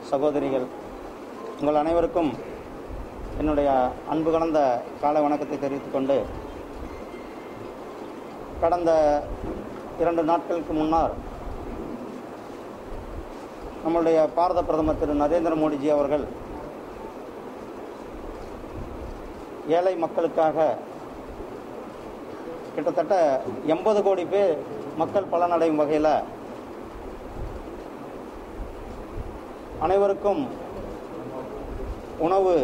சகோதரிகள் உங்கள் அனைவருக்கும் என்னுடைய அன்பு கலந்த காலை வணக்கத்தை தெரிவித்துக் கொண்டு கடந்த இரண்டு நாட்களுக்கு முன்னால் நம்முடைய பாரத பிரதமர் திரு நரேந்திர மோடிஜி அவர்கள் ஏழை மக்களுக்காக கிட்டத்தட்ட எண்பது கோடி பேர் மக்கள் பலனடையும் வகையில் அனைவருக்கும் உணவு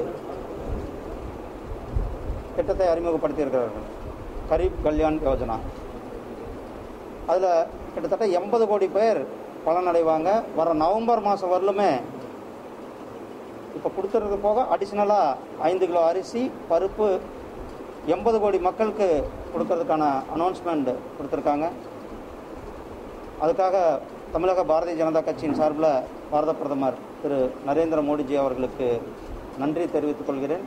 திட்டத்தை அறிமுகப்படுத்தியிருக்கிறார்கள் கரீப் கல்யாண் யோஜனா அதில் கிட்டத்தட்ட எண்பது கோடி பேர் பலனடைவாங்க வர நவம்பர் மாதம் வரலுமே இப்போ கொடுத்துறது போக அடிஷ்னலாக ஐந்து கிலோ அரிசி பருப்பு எண்பது கோடி மக்களுக்கு கொடுக்கறதுக்கான அனௌன்ஸ்மெண்ட் கொடுத்துருக்காங்க அதுக்காக தமிழக பாரதிய ஜனதா கட்சியின் சார்பில் பாரத பிரதமர் திரு நரேந்திர மோடிஜி அவர்களுக்கு நன்றி தெரிவித்துக் கொள்கிறேன்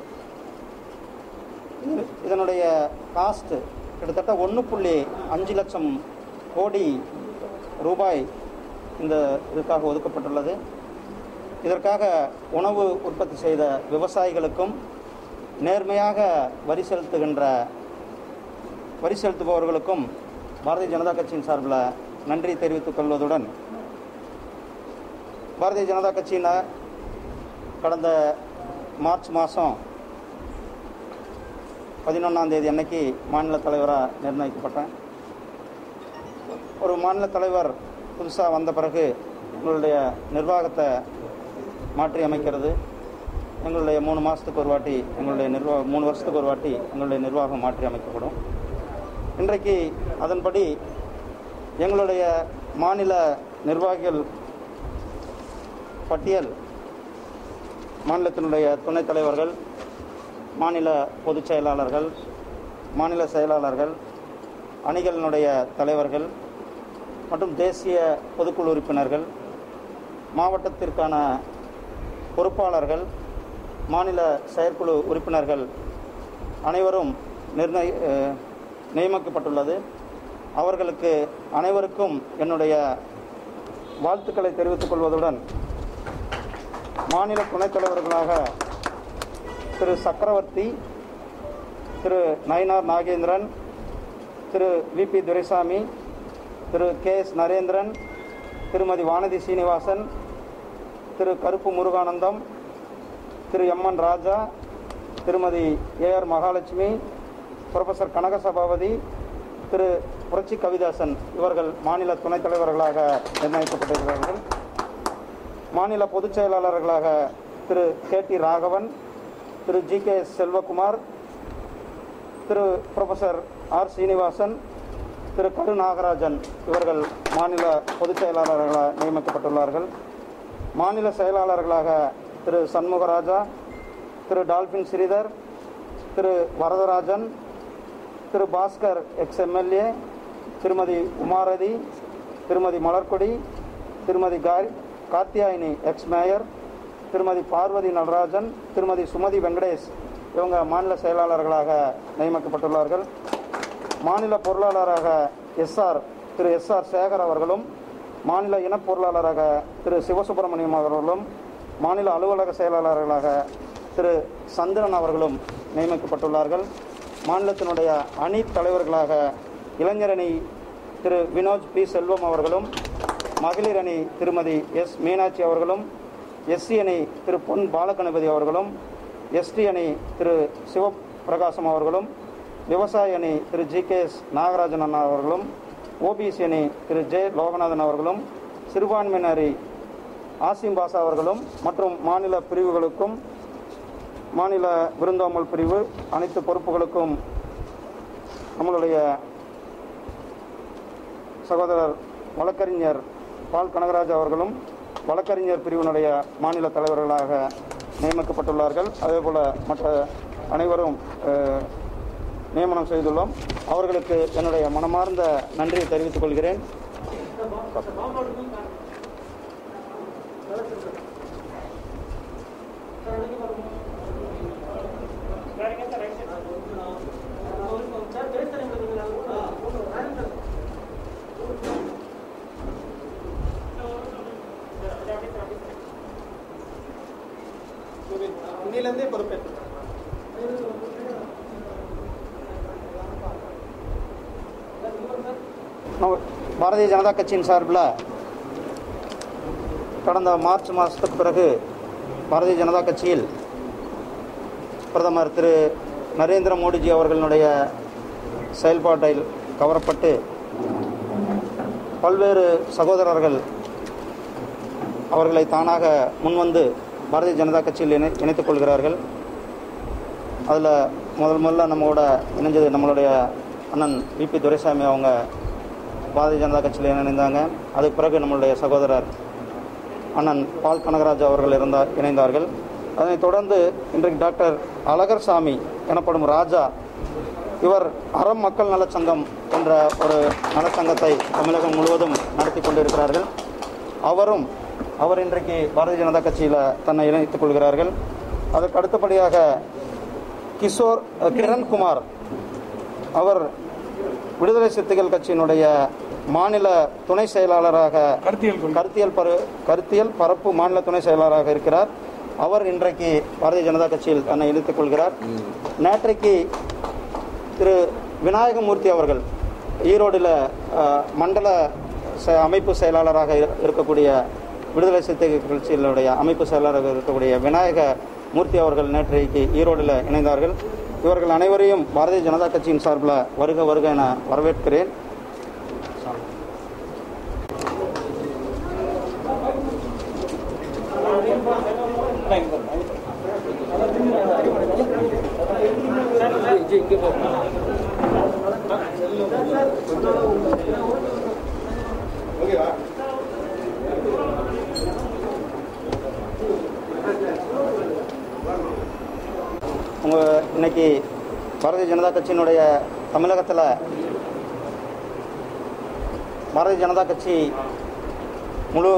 இது- இதனுடைய காஸ்ட் கிட்டத்தட்ட ஒன்று புள்ளி அஞ்சு லட்சம் கோடி ரூபாய் இந்த இதுக்காக ஒதுக்கப்பட்டுள்ளது இதற்காக உணவு உற்பத்தி செய்த விவசாயிகளுக்கும் நேர்மையாக வரி செலுத்துகின்ற வரி செலுத்துபவர்களுக்கும் பாரதிய ஜனதா கட்சியின் சார்பில் நன்றி தெரிவித்துக் கொள்வதுடன் பாரதிய ஜனதா கட்சியினர் கடந்த மார்ச் மாதம் பதினொன்றாம் தேதி அன்னைக்கு மாநில தலைவராக நிர்ணயிக்கப்பட்டேன் ஒரு மாநில தலைவர் புதுசாக வந்த பிறகு எங்களுடைய நிர்வாகத்தை மாற்றி அமைக்கிறது எங்களுடைய மூணு மாதத்துக்கு ஒரு வாட்டி எங்களுடைய நிர்வாகம் மூணு வருஷத்துக்கு ஒரு வாட்டி எங்களுடைய நிர்வாகம் மாற்றி அமைக்கப்படும் இன்றைக்கு அதன்படி எங்களுடைய மாநில நிர்வாகிகள் பட்டியல் மாநிலத்தினுடைய துணைத் தலைவர்கள் மாநில பொதுச் செயலாளர்கள் மாநில செயலாளர்கள் அணிகளினுடைய தலைவர்கள் மற்றும் தேசிய பொதுக்குழு உறுப்பினர்கள் மாவட்டத்திற்கான பொறுப்பாளர்கள் மாநில செயற்குழு உறுப்பினர்கள் அனைவரும் நிர்ணய அஹ், நியமிக்கப்பட்டுள்ளது அவர்களுக்கு அனைவருக்கும் என்னுடைய வாழ்த்துக்களை தெரிவித்துக் கொள்வதுடன் மாநில துணைத் தலைவர்களாக Thiru Chakravarthy Thiru Nainar Nagendran Thiru VP Duraisamy Thiru K S Narendran Thirumathi Vanathi Srinivasan திரு கருப்பு முருகானந்தம் திரு M N Raja Thirumathi A R Mahalakshmi professor Kanaka Sabapathy Thiru Puratchi Kavidasan இவர்கள் மாநில துணைத் தலைவர்களாக நிர்ணயிக்கப்பட்டிருக்கிறார்கள் மாநில பொதுச் செயலாளர்களாக Thiru K T Raghavan Thiru G K Selvakumar Thiru professor R Srinivasan Thiru Karu Nagarajan இவர்கள் மாநில பொதுச் செயலாளர்களாக நியமிக்கப்பட்டுள்ளார்கள் மாநில செயலாளர்களாக Thiru Shanmugaraja Thiru Dolphin Sridhar Thiru Varadarajan Thiru Bhaskar ex MLA Thirumathi Umarathi திருமதி மலர்கொடி திருமதி கார் காத்தியாயினி எக்ஸ் மேயர் திருமதி பார்வதி நடராஜன் திருமதி சுமதி வெங்கடேஷ் இவங்க மாநில செயலாளர்களாக நியமிக்கப்பட்டுள்ளார்கள் மாநில பொருளாளராக எஸ்ஆர் திரு எஸ்ஆர் சேகர் அவர்களும் மாநில இனப் பொருளாளராக திரு சிவசுப்பிரமணியம் அவர்களும் மாநில அலுவலக செயலாளர்களாக திரு சந்திரன் அவர்களும் நியமிக்கப்பட்டுள்ளார்கள் மாநிலத்தினுடைய அணி தலைவர்களாக இளைஞரணி திரு வினோஜ் பி செல்வம் அவர்களும் மகளிர் அணி திருமதி எஸ் மீனாட்சி அவர்களும் எஸ்சி அணி திரு பொன் பாலகணபதி அவர்களும் எஸ்டி அணி திரு சிவபிரகாசம் அவர்களும் விவசாய அணி Thiru G K S Nagarajan அண்ணா அவர்களும் ஓபிசி அணி திரு ஜே லோகநாதன் அவர்களும் சிறுபான்மையினரி ஆசிம் பாஷா அவர்களும் மற்றும் மாநில பிரிவுகளுக்கும் மாநில விருந்தோம்பல் பிரிவு அனைத்து பொறுப்புகளுக்கும் நம்மளுடைய சகோதரர் வழக்கறிஞர் பால் கனகராஜ் அவர்களும் வழக்கறிஞர் பிரிவினுடைய மாநில தலைவர்களாக நியமிக்கப்பட்டுள்ளார்கள் அதேபோல் மற்ற அனைவரும் அஹ், நியமனம் செய்துள்ளோம் அவர்களுக்கு என்னுடைய மனமார்ந்த நன்றியை தெரிவித்துக் கொள்கிறேன் அன்னையிலேருந்தே பொறுப்பேற்றுட்டாங்க நம்ம பாரதிய ஜனதா கட்சியின் சார்பில் கடந்த மார்ச் மாதத்துக்கு பிறகு பாரதிய ஜனதா கட்சியில் பிரதமர் திரு நரேந்திர மோடிஜி அவர்களுடைய செயல்பாட்டில் கவரப்பட்டு பல்வேறு சகோதரர்கள் அவர்களை தானாக முன்வந்து பாரதிய ஜனதா கட்சியில் இணை இணைத்துக் கொள்கிறார்கள் அதில் முதல் முதல்ல நம்மளோட இணைஞ்சது நம்மளுடைய அண்ணன் விபி துரைசாமி அவங்க பாரதிய ஜனதா கட்சியில் இணைந்தாங்க அதுக்கு பிறகு நம்மளுடைய சகோதரர் அண்ணன் பால் கனகராஜ் அவர்கள் இருந்தா இணைந்தார்கள் அதனைத் தொடர்ந்து இன்றைக்கு டாக்டர் அழகர்சாமி எனப்படும் ராஜா இவர் அறம் மக்கள் நலச் சங்கம் என்ற ஒரு நலச்சங்கத்தை தமிழகம் முழுவதும் நடத்தி கொண்டிருக்கிறார்கள் அவரும் அவர் இன்றைக்கு பாரதிய ஜனதா கட்சியில் தன்னை இணைத்துக் கொள்கிறார்கள் அதற்கு அடுத்தபடியாக கிஷோர் அஹ், கிரண்குமார் அவர் விடுதலை சிறுத்தைகள் கட்சியினுடைய மாநில துணை செயலாளராக கருத்தியல் கொள்கை. கருத்தியல் பரு கருத்தியல் பரப்பு மாநில துணை செயலாளராக இருக்கிறார் அவர் இன்றைக்கு பாரதிய ஜனதா கட்சியில் தன்னை இணைத்துக் கொள்கிறார் நேற்றைக்கு திரு விநாயகமூர்த்தி அவர்கள் ஈரோடில் அஹ், மண்டல செ- அமைப்பு செயலாளராக இரு- இருக்கக்கூடிய விடுதலை சிறுத்தைகள் கட்சியினுடைய அமைப்பு செயலாளராக இருக்கக்கூடிய விநாயக மூர்த்தி அவர்கள் நேற்றைக்கு ஈரோடில் இணைந்தார்கள் இவர்கள் அனைவரையும் பாரதிய ஜனதா கட்சியின் சார்பில் வருக வருக என வரவேற்கிறேன் உங்கள் இன்னைக்கு பாரதிய ஜனதா கட்சியினுடைய தமிழகத்தில் பாரதிய ஜனதா கட்சி முழு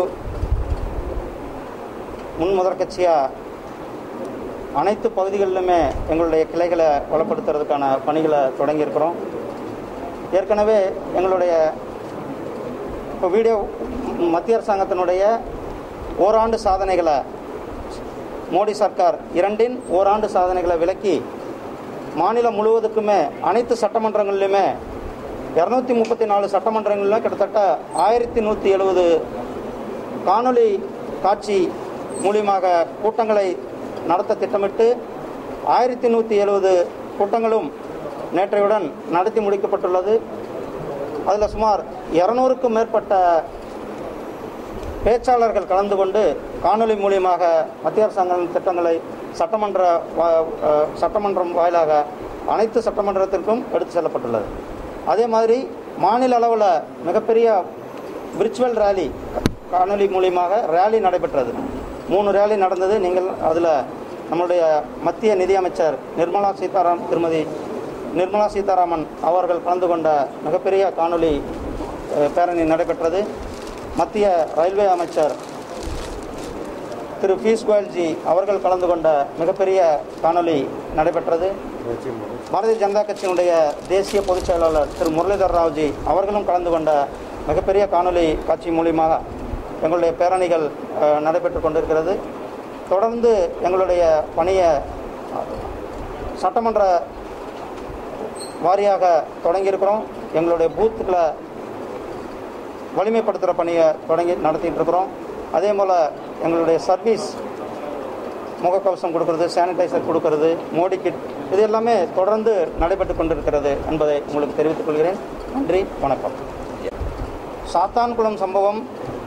முன் முதற் கட்சியாக அனைத்து பகுதிகளிலுமே எங்களுடைய கிளைகளை வளப்படுத்துறதுக்கான பணிகளை தொடங்கியிருக்கிறோம் ஏற்கனவே எங்களுடைய இப்போ வீடியோ மத்திய அரசாங்கத்தினுடைய ஓராண்டு சாதனைகளை மோடி சர்க்கார் இரண்டின் ஓராண்டு சாதனைகளை விளக்கி மாநிலம் முழுவதுக்குமே அனைத்து சட்டமன்றங்களிலுமே இரநூத்தி முப்பத்தி நாலு சட்டமன்றங்களில் கிட்டத்தட்ட ஆயிரத்தி நூற்றி எழுபது காணொளி காட்சி மூலியமாக கூட்டங்களை நடத்த திட்டமிட்டு ஆயிரத்தி நூற்றி எழுபது கூட்டங்களும் நேற்றையுடன் நடத்தி முடிக்கப்பட்டுள்ளது அதில் சுமார் இரநூறுக்கும் மேற்பட்ட பேச்சாளர்கள் கலந்து கொண்டு காணொளி மூலியமாக மத்திய அரசாங்கம் திட்டங்களை சட்டமன்ற வா- அஹ், சட்டமன்றம் வாயிலாக அனைத்து சட்டமன்றத்திற்கும் எடுத்து செல்லப்பட்டுள்ளது அதே மாதிரி மாநில அளவில் மிகப்பெரிய விர்ச்சுவல் ரேலி காணொளி மூலியமாக ரேலி நடைபெற்றது மூணு ரேலி நடந்தது நீங்கள் அதில் நம்மளுடைய மத்திய நிதியமைச்சர் நிர்மலா சீதாராம் திருமதி நிர்மலா சீதாராமன் அவர்கள் கலந்து கொண்ட மிகப்பெரிய காணொளி அஹ், பேரணி நடைபெற்றது மத்திய ரயில்வே அமைச்சர் திரு பியூஷ் கோயல்ஜி அவர்கள் கலந்து கொண்ட மிகப்பெரிய காணொளி நடைபெற்றது பாரதிய ஜனதா கட்சியினுடைய தேசிய பொதுச் செயலாளர் திரு முரளிதர் ராவ்ஜி அவர்களும் கலந்து கொண்ட மிகப்பெரிய காணொளி காட்சி மூலியமாக எங்களுடைய பேரணிகள் அஹ், நடைபெற்று கொண்டிருக்கிறது தொடர்ந்து எங்களுடைய பணியை அஹ், சட்டமன்ற வாரியாக தொடங்கியிருக்கிறோம் எங்களுடைய பூத்துக்களை வலிமைப்படுத்துகிற பணியை தொடங்கி நடத்திட்டு இருக்கிறோம் அதே போல் எங்களுடைய சர்வீஸ் முகக்கவசம் கொடுக்கறது சானிடைசர் கொடுக்கறது மோடி கிட் இது எல்லாமே தொடர்ந்து நடைபெற்று கொண்டிருக்கிறது என்பதை உங்களுக்கு தெரிவித்துக் கொள்கிறேன் நன்றி வணக்கம் சாத்தான்குளம் சம்பவம்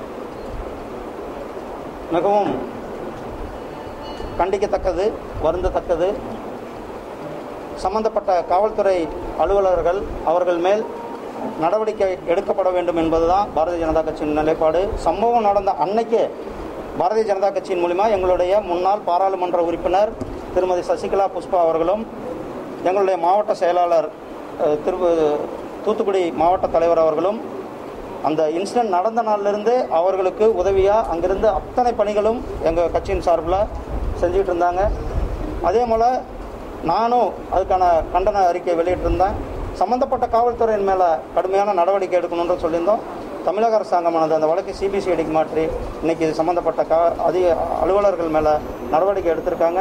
மிகவும் கண்டிக்கத்தக்கது வருந்தத்தக்கது சம்பந்தப்பட்ட காவல்துறை அலுவலர்கள் அவர்கள் மேல் நடவடிக்கை எடுக்கப்பட வேண்டும் என்பதுதான் பாரதிய ஜனதா கட்சியின் நிலைப்பாடு சம்பவம் நடந்த அன்னைக்கே பாரதிய ஜனதா கட்சியின் மூலிமா எங்களுடைய முன்னாள் பாராளுமன்ற உறுப்பினர் திருமதி சசிகலா புஷ்பா அவர்களும் எங்களுடைய மாவட்ட செயலாளர் அஹ், திரு தூத்துக்குடி மாவட்ட தலைவர் அவர்களும் அந்த இன்சிடென்ட் நடந்த நாள்லேருந்து அவர்களுக்கு உதவியாக அங்கிருந்து அத்தனை பணிகளும் எங்கள் கட்சியின் சார்பில் செஞ்சுக்கிட்டு இருந்தாங்க அதே போல் நானும் அதுக்கான கண்டன அறிக்கை வெளியிட்டிருந்தேன் சம்மந்தப்பட்ட காவல்துறையின் மேலே கடுமையான நடவடிக்கை எடுக்கணும்னு சொல்லியிருந்தோம் தமிழக அரசாங்கமானது அந்த வழக்கை சிபிசிஐடிக்கு மாற்றி இன்னைக்கு இது சம்மந்தப்பட்ட கா அதிக அலுவலர்கள் மேலே நடவடிக்கை எடுத்திருக்காங்க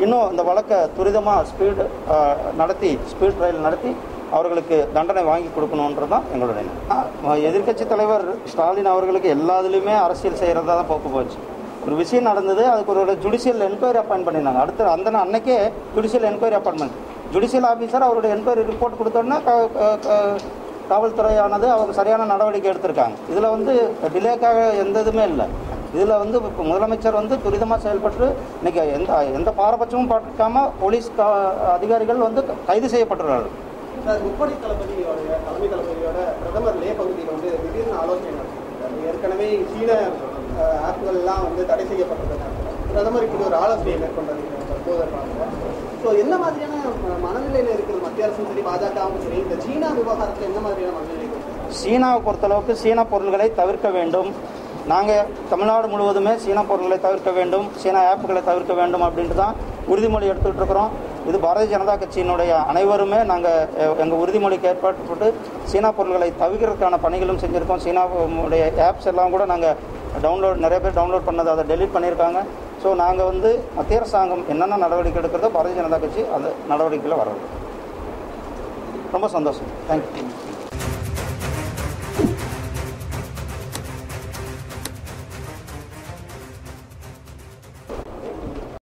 இன்னும் இந்த வழக்கை துரிதமாக ஸ்பீடு நடத்தி ஸ்பீட் ட்ரையல் நடத்தி அவர்களுக்கு தண்டனை வாங்கி கொடுக்கணுன்றது தான் எங்களுடைய எண்ணம். எதிர்க்கட்சி தலைவர் ஸ்டாலின் அவர்களுக்கு எல்லாத்துலேயுமே அரசியல் செய்கிறதா தான் போக்கு போச்சு ஒரு விஷயம் நடந்தது அதுக்கு ஒரு ஜுடிஷியல் என்கொயரி அப்பாயின்ட் பண்ணியிருந்தாங்க அடுத்து அந்த நா- அன்னைக்கே judicial enquiry appointment judicial officer அவருடைய என்கொயரி ரிப்போர்ட் கொடுத்தோன்னா க- க- க- காவல்துறையானது அவங்க சரியான நடவடிக்கை எடுத்திருக்காங்க இதில் வந்து டிலேக்காக எந்த இதுவுமே இல்லை இதில் வந்து இப்போ முதலமைச்சர் வந்து துரிதமாக செயல்பட்டு இன்னைக்கு எந்த எந்த பாரபட்சமும் பார்க்காம போலீஸ் கா- அதிகாரிகள் வந்து கைது செய்யப்பட்டுள்ளார்கள் சார் முப்படை தளபதியோட தலைமை தளபதியோட பிரதமர் லே பகுதியில் வந்து திடீர்னு ஆலோசனை நடத்திருக்காரு ஏற்கனவே சீன அஹ், ஆப்புகள் எல்லாம் வந்து தடை செய்யப்பட்டிருக்காங்க பிரதமர் இப்படி ஒரு ஆலோசனை மேற்கொண்டது தற்போது ஸோ என்ன மாதிரியான ம- மனநிலையில இருக்குது மத்திய அரசும் சரி பாஜகவும் சரி இந்த சீனா விவகாரத்தில் என்ன மாதிரியான மனநிலை இருக்கு? சீனாவை பொறுத்தளவுக்கு சீன பொருள்களை தவிர்க்க வேண்டும் நாங்கள் தமிழ்நாடு முழுவதுமே சீன பொருட்களை தவிர்க்க வேண்டும் சீன ஆப்புகளை தவிர்க்க வேண்டும் அப்படின்ட்டு தான் உறுதிமொழி எடுத்துக்கிட்டு இருக்கிறோம் இது பாரதிய ஜனதா கட்சியினுடைய அனைவருமே நாங்கள் எங்கள் உறுதிமொழிக்கு ஏற்பாட்டு சீனா பொருட்களை தவிர்க்கிறதுக்கான பணிகளும் செஞ்சுருக்கோம் சீனாவுடைய ஆப்ஸ் எல்லாம் கூட நாங்கள் டவுன்லோட் நிறைய பேர் டவுன்லோட் பண்ணதை அதை டெலீட் பண்ணியிருக்காங்க ஸோ நாங்கள் வந்து மத்திய அரசாங்கம் என்னென்ன நடவடிக்கை எடுக்கிறதோ பாரதிய ஜனதா கட்சி அந்த நடவடிக்கையில் வர்றது ரொம்ப சந்தோஷம் தேங்க்யூ